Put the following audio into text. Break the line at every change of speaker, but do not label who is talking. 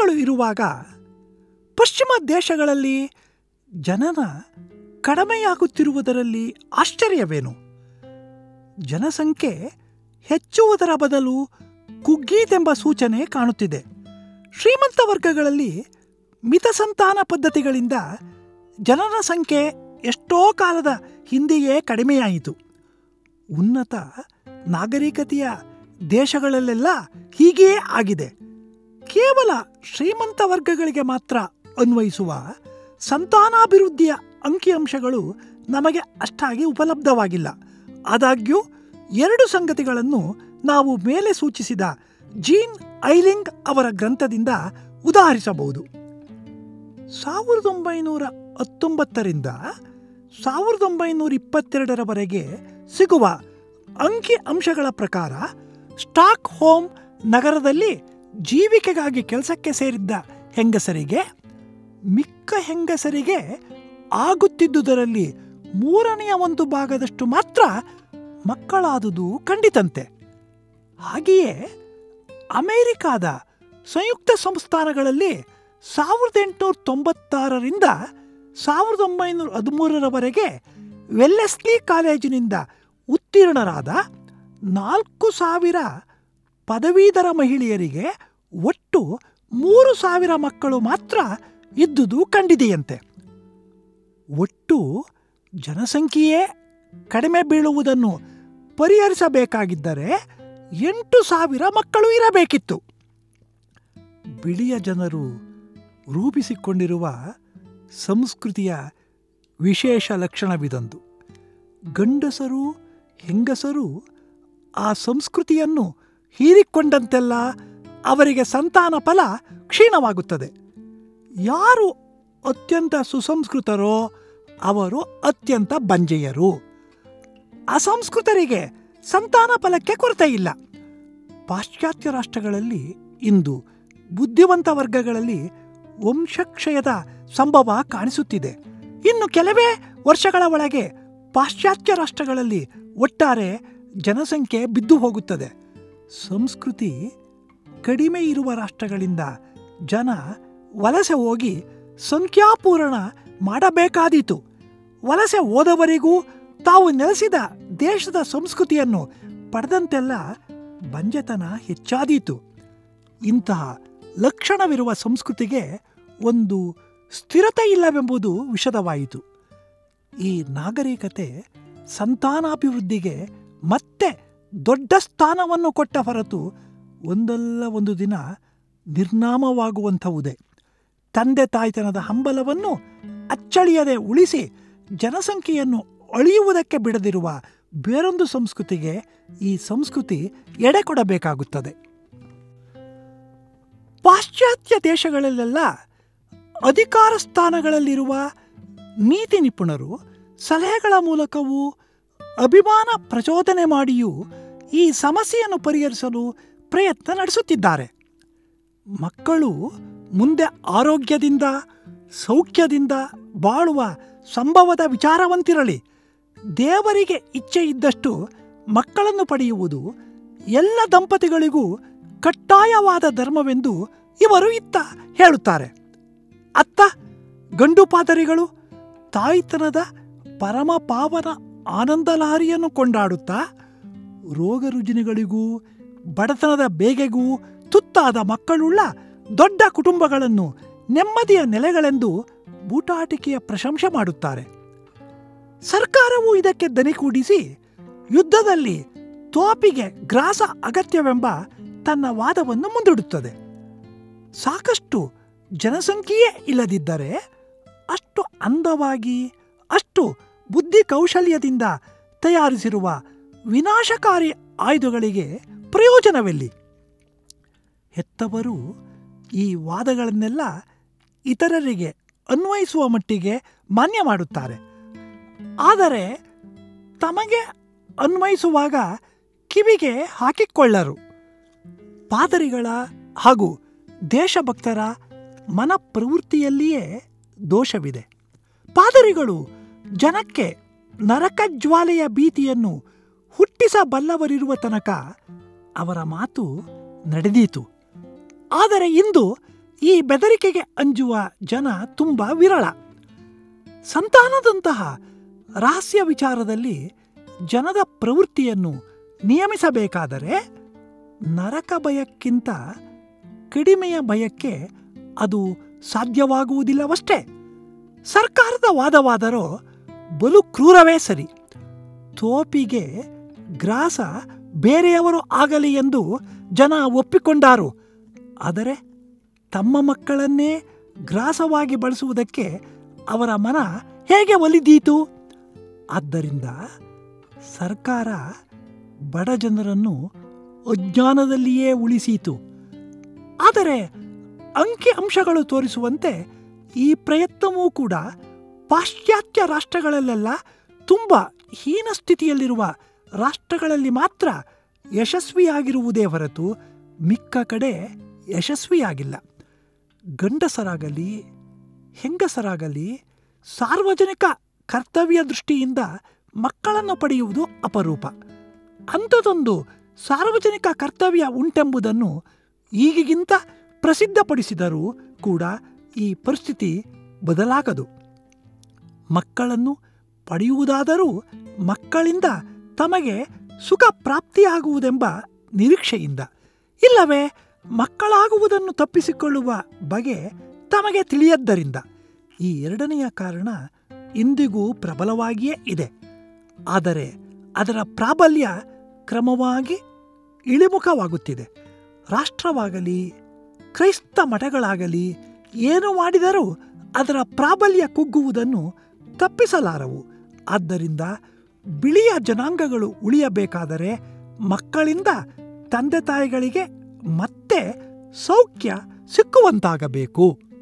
ಇವುಗಳು ಇರುವಾಗ ಪಶ್ಚಿಮ ದೇಶಗಳಲ್ಲಿ ಜನನ ಕಡಿಮೆಯಾಗುತ್ತಿರುವುದರಲ್ಲಿ ಆಶ್ಚರ್ಯವೇನು ಜನಸಂಖ್ಯೆ ಹೆಚ್ಚುವುದರ ಬದಲು ಕುಗ್ಗೀತೆಂಬ ಸೂಚನೆ ಕಾಣುತ್ತಿದೆ ಶ್ರೀಮಂತ ವರ್ಗಗಳಲ್ಲಿ ಮಿತ ಸಂತಾನ ಪದ್ಧತಿಗಳಿಂದ ಜನನ ಸಂಖ್ಯೆ ಎಷ್ಟೋ ಕಾಲದ ಹಿಂದೆಯೇ ಕಡಿಮೆಯಾಯಿತು ಉನ್ನತ ನಾಗರಿಕತೆಯ ದೇಶಗಳಲ್ಲೆಲ್ಲ ಹೀಗೆಯೇ ಆಗಿದೆ ಕೇವಲ ಶ್ರೀಮಂತ ವರ್ಗಗಳಿಗೆ ಮಾತ್ರ ಅನ್ವಯಿಸುವ ಸಂತಾನಾಭಿವೃದ್ಧಿಯ ಅಂಕಿಅಂಶಗಳು ನಮಗೆ ಅಷ್ಟಾಗಿ ಉಪಲಬ್ಧವಾಗಿಲ್ಲ ಆದಾಗ್ಯೂ ಎರಡು ಸಂಗತಿಗಳನ್ನು ನಾವು ಮೇಲೆ ಸೂಚಿಸಿದ ಜೀನ್ ಐಲಿಂಗ್ ಅವರ ಗ್ರಂಥದಿಂದ ಉದಾಹರಿಸಬಹುದು ಸಾವಿರದ ಒಂಬೈನೂರ ಹತ್ತೊಂಬತ್ತರಿಂದ ಸಾವಿರದ ಒಂಬೈನೂರ ಇಪ್ಪತ್ತೆರಡರವರೆಗೆ ಸಿಗುವ ಅಂಕಿ ಅಂಶಗಳ ಪ್ರಕಾರ ಸ್ಟಾಕ್ ಹೋಮ್ ನಗರದಲ್ಲಿ ಜೀವಿಕೆಗಾಗಿ ಕೆಲಸಕ್ಕೆ ಸೇರಿದ್ದ ಹೆಂಗಸರಿಗೆ ಮಿಕ್ಕ ಹೆಂಗಸರಿಗೆ ಆಗುತ್ತಿದ್ದುದರಲ್ಲಿ ಮೂರನೆಯ ಒಂದು ಭಾಗದಷ್ಟು ಮಾತ್ರ ಮಕ್ಕಳಾದುದು ಖಂಡಿತಂತೆ ಹಾಗೆಯೇ ಅಮೆರಿಕಾದ ಸಂಯುಕ್ತ ಸಂಸ್ಥಾನಗಳಲ್ಲಿ ಸಾವಿರದ ಎಂಟುನೂರ ತೊಂಬತ್ತಾರರಿಂದ ಸಾವಿರದ ಒಂಬೈನೂರ ಹದಿಮೂರರವರೆಗೆ ವೆಲ್ಲೆಸ್ಲಿ ಕಾಲೇಜಿನಿಂದ ಉತ್ತೀರ್ಣರಾದ ನಾಲ್ಕು ಸಾವಿರ ಪದವೀಧರ ಮಹಿಳೆಯರಿಗೆ ಒಟ್ಟು ಮೂರು ಸಾವಿರ ಮಕ್ಕಳು ಮಾತ್ರ ಇದ್ದುದು ಕಂಡಿದೆಯಂತೆ ಒಟ್ಟು ಜನಸಂಖ್ಯೆಯೇ ಕಡಿಮೆ ಬೀಳುವುದನ್ನು ಪರಿಹರಿಸಬೇಕಾಗಿದ್ದರೆ ಎಂಟು ಸಾವಿರ ಮಕ್ಕಳು ಇರಬೇಕಿತ್ತು ಬಿಳಿಯ ಜನರು ರೂಪಿಸಿಕೊಂಡಿರುವ ಸಂಸ್ಕೃತಿಯ ವಿಶೇಷ ಲಕ್ಷಣವಿದೊಂದು ಗಂಡಸರು ಹೆಂಗಸರು ಆ ಸಂಸ್ಕೃತಿಯನ್ನು ಹೀರಿಕೊಂಡಂತೆಲ್ಲ ಅವರಿಗೆ ಸಂತಾನ ಫಲ ಕ್ಷೀಣವಾಗುತ್ತದೆ ಯಾರು ಅತ್ಯಂತ ಸುಸಂಸ್ಕೃತರೋ ಅವರು ಅತ್ಯಂತ ಬಂಜೆಯರು ಅಸಂಸ್ಕೃತರಿಗೆ ಸಂತಾನ ಫಲಕ್ಕೆ ಕೊರತೆ ಇಲ್ಲ ಪಾಶ್ಚಾತ್ಯ ರಾಷ್ಟ್ರಗಳಲ್ಲಿ ಇಂದು ಬುದ್ಧಿವಂತ ವರ್ಗಗಳಲ್ಲಿ ವಂಶಕ್ಷಯದ ಸಂಭವ ಕಾಣಿಸುತ್ತಿದೆ ಇನ್ನು ಕೆಲವೇ ವರ್ಷಗಳ ಒಳಗೆ ಪಾಶ್ಚಾತ್ಯ ರಾಷ್ಟ್ರಗಳಲ್ಲಿ ಒಟ್ಟಾರೆ ಜನಸಂಖ್ಯೆ ಬಿದ್ದು ಹೋಗುತ್ತದೆ ಸಂಸ್ಕೃತಿ ಕಡಿಮೆ ಇರುವ ರಾಷ್ಟ್ರಗಳಿಂದ ಜನ ವಲಸೆ ಹೋಗಿ ಸಂಖ್ಯಾಪೂರಣ ಮಾಡಬೇಕಾದೀತು ವಲಸೆ ಹೋದವರಿಗೂ ತಾವು ನೆಲೆಸಿದ ದೇಶದ ಸಂಸ್ಕೃತಿಯನ್ನು ಪಡೆದಂತೆಲ್ಲ ಬಂಜೆತನ ಹೆಚ್ಚಾದೀತು ಇಂತಹ ಲಕ್ಷಣವಿರುವ ಸಂಸ್ಕೃತಿಗೆ ಒಂದು ಸ್ಥಿರತೆ ಇಲ್ಲವೆಂಬುದು ವಿಷದವಾಯಿತು ಈ ನಾಗರಿಕತೆ ಸಂತಾನಾಭಿವೃದ್ಧಿಗೆ ಮತ್ತೆ ದೊಡ್ಡ ಸ್ಥಾನವನ್ನು ಕೊಟ್ಟ ಹೊರತು ಒಂದಲ್ಲ ಒಂದು ದಿನ ನಿರ್ನಾಮವಾಗುವಂಥವುದೇ ತಂದೆ ತಾಯ್ತನದ ಹಂಬಲವನ್ನು ಅಚ್ಚಳಿಯದೆ ಉಳಿಸಿ ಜನಸಂಖ್ಯೆಯನ್ನು ಅಳಿಯುವುದಕ್ಕೆ ಬಿಡದಿರುವ ಬೇರೊಂದು ಸಂಸ್ಕೃತಿಗೆ ಈ ಸಂಸ್ಕೃತಿ ಎಡೆ ಕೊಡಬೇಕಾಗುತ್ತದೆ ಪಾಶ್ಚಾತ್ಯ ದೇಶಗಳಲ್ಲೆಲ್ಲ ಅಧಿಕಾರ ಸ್ಥಾನಗಳಲ್ಲಿರುವ ನೀತಿ ನಿಪುಣರು ಸಲಹೆಗಳ ಮೂಲಕವೂ ಅಭಿಮಾನ ಪ್ರಚೋದನೆ ಮಾಡಿಯೂ ಈ ಸಮಸ್ಯೆಯನ್ನು ಪರಿಹರಿಸಲು ಪ್ರಯತ್ನ ನಡೆಸುತ್ತಿದ್ದಾರೆ ಮಕ್ಕಳು ಮುಂದೆ ಆರೋಗ್ಯದಿಂದ ಸೌಖ್ಯದಿಂದ ಬಾಳುವ ಸಂಭವದ ವಿಚಾರವಂತಿರಲಿ ದೇವರಿಗೆ ಇಚ್ಛೆ ಇದ್ದಷ್ಟು ಮಕ್ಕಳನ್ನು ಪಡೆಯುವುದು ಎಲ್ಲ ದಂಪತಿಗಳಿಗೂ ಕಡ್ಡಾಯವಾದ ಧರ್ಮವೆಂದು ಇವರು ಇತ್ತ ಹೇಳುತ್ತಾರೆ ಅತ್ತ ಗಂಡು ಪಾದರಿಗಳು ತಾಯ್ತನದ ಪರಮ ಪಾವನ ಆನಂದಲಹರಿಯನ್ನು ಕೊಂಡಾಡುತ್ತಾ ರೋಗ ರುಜಿನಗಳಿಗೂ ಬಡತನದ ಬೇಗೆಗೂ ತುತ್ತಾದ ಮಕ್ಕಳುಳ್ಳ ದೊಡ್ಡ ಕುಟುಂಬಗಳನ್ನು ನೆಮ್ಮದಿಯ ನೆಲೆಗಳೆಂದು ಬೂಟಾಟಿಕೆಯ ಪ್ರಶಂಸೆ ಮಾಡುತ್ತಾರೆ ಸರ್ಕಾರವು ಇದಕ್ಕೆ ದನಿಗೂಡಿಸಿ ಯುದ್ಧದಲ್ಲಿ ತೋಪಿಗೆ ಗ್ರಾಸ ಅಗತ್ಯವೆಂಬ ತನ್ನ ವಾದವನ್ನು ಮುಂದಿಡುತ್ತದೆ ಸಾಕಷ್ಟು ಜನಸಂಖ್ಯೆಯೇ ಇಲ್ಲದಿದ್ದರೆ ಅಷ್ಟು ಅಂದವಾಗಿ ಅಷ್ಟು ಬುದ್ಧಿ ಕೌಶಲ್ಯದಿಂದ ತಯಾರಿಸಿರುವ ವಿನಾಶಕಾರಿ ಆಯುಧಗಳಿಗೆ ಪ್ರಯೋಜನವೆಲ್ಲಿ ಹೆತ್ತವರು ಈ ವಾದಗಳನ್ನೆಲ್ಲ ಇತರರಿಗೆ ಅನ್ವಯಿಸುವ ಮಟ್ಟಿಗೆ ಮಾನ್ಯ ಮಾಡುತ್ತಾರೆ ಆದರೆ ತಮಗೆ ಅನ್ವಯಿಸುವಾಗ ಕಿವಿಗೆ ಹಾಕಿಕೊಳ್ಳರು ಪಾದರಿಗಳ ಹಾಗೂ ದೇಶಭಕ್ತರ ಮನಪ್ರವೃತ್ತಿಯಲ್ಲಿಯೇ ದೋಷವಿದೆ ಪಾದರಿಗಳು ಜನಕ್ಕೆ ನರಕಜ್ವಾಲೆಯ ಭೀತಿಯನ್ನು ಹುಟ್ಟಿಸಬಲ್ಲವರಿರುವ ತನಕ ಅವರ ಮಾತು ನಡೆದೀತು ಆದರೆ ಇಂದು ಈ ಬೆದರಿಕೆಗೆ ಅಂಜುವ ಜನ ತುಂಬ ವಿರಳ ಸಂತಾನದಂತಹ ರಹಸ್ಯ ವಿಚಾರದಲ್ಲಿ ಜನದ ಪ್ರವೃತ್ತಿಯನ್ನು ನಿಯಮಿಸಬೇಕಾದರೆ ನರಕ ಭಯಕ್ಕಿಂತ ಕಡಿಮೆಯ ಭಯಕ್ಕೆ ಅದು ಸಾಧ್ಯವಾಗುವುದಿಲ್ಲವಷ್ಟೇ ಸರ್ಕಾರದ ವಾದವಾದರೂ ಬಲು ಕ್ರೂರವೇ ಸರಿ ತೋಪಿಗೆ ಗ್ರಾಸ ಬೇರೆಯವರು ಆಗಲಿ ಎಂದು ಜನ ಒಪ್ಪಿಕೊಂಡಾರು ಆದರೆ ತಮ್ಮ ಮಕ್ಕಳನ್ನೇ ಗ್ರಾಸವಾಗಿ ಬಳಸುವುದಕ್ಕೆ ಅವರ ಮನ ಹೇಗೆ ಒಲಿದೀತು ಆದ್ದರಿಂದ ಸರ್ಕಾರ ಬಡ ಜನರನ್ನು ಅಜ್ಞಾನದಲ್ಲಿಯೇ ಉಳಿಸಿತು ಆದರೆ ಅಂಕಿ ಅಂಶಗಳು ತೋರಿಸುವಂತೆ ಈ ಪ್ರಯತ್ನವೂ ಕೂಡ ಪಾಶ್ಚಾತ್ಯ ರಾಷ್ಟ್ರಗಳಲ್ಲೆಲ್ಲ ತುಂಬ ಹೀನ ಸ್ಥಿತಿಯಲ್ಲಿರುವ ರಾಷ್ಟ್ರಗಳಲ್ಲಿ ಮಾತ್ರ ಯಶಸ್ವಿಯಾಗಿರುವುದೇ ಹೊರತು ಮಿಕ್ಕ ಕಡೆ ಯಶಸ್ವಿಯಾಗಿಲ್ಲ ಗಂಡಸರಾಗಲಿ ಹೆಂಗಸರಾಗಲಿ ಸಾರ್ವಜನಿಕ ಕರ್ತವ್ಯ ದೃಷ್ಟಿಯಿಂದ ಮಕ್ಕಳನ್ನು ಪಡೆಯುವುದು ಅಪರೂಪ ಅಂಥದೊಂದು ಸಾರ್ವಜನಿಕ ಕರ್ತವ್ಯ ಉಂಟೆಂಬುದನ್ನು ಈಗಿಗಿಂತ ಪ್ರಸಿದ್ಧಪಡಿಸಿದರೂ ಕೂಡ ಈ ಪರಿಸ್ಥಿತಿ ಬದಲಾಗದು ಮಕ್ಕಳನ್ನು ಪಡೆಯುವುದಾದರೂ ಮಕ್ಕಳಿಂದ ತಮಗೆ ಸುಖ ಪ್ರಾಪ್ತಿಯಾಗುವುದೆಂಬ ನಿರೀಕ್ಷೆಯಿಂದ ಇಲ್ಲವೇ ಮಕ್ಕಳಾಗುವುದನ್ನು ತಪ್ಪಿಸಿಕೊಳ್ಳುವ ಬಗೆ ತಮಗೆ ತಿಳಿಯದ್ದರಿಂದ ಈ ಎರಡನೆಯ ಕಾರಣ ಇಂದಿಗೂ ಪ್ರಬಲವಾಗಿಯೇ ಇದೆ ಆದರೆ ಅದರ ಪ್ರಾಬಲ್ಯ ಕ್ರಮವಾಗಿ ಇಳಿಮುಖವಾಗುತ್ತಿದೆ ರಾಷ್ಟ್ರವಾಗಲಿ ಕ್ರೈಸ್ತ ಮಠಗಳಾಗಲಿ ಏನು ಮಾಡಿದರೂ ಅದರ ಪ್ರಾಬಲ್ಯ ಕುಗ್ಗುವುದನ್ನು ತಪ್ಪಿಸಲಾರವು ಆದ್ದರಿಂದ ಬಿಳಿಯ ಜನಾಂಗಗಳು ಉಳಿಯಬೇಕಾದರೆ ಮಕ್ಕಳಿಂದ ತಂದೆ ತಾಯಿಗಳಿಗೆ ಮತ್ತೆ ಸೌಖ್ಯ ಸಿಕ್ಕುವಂತಾಗಬೇಕು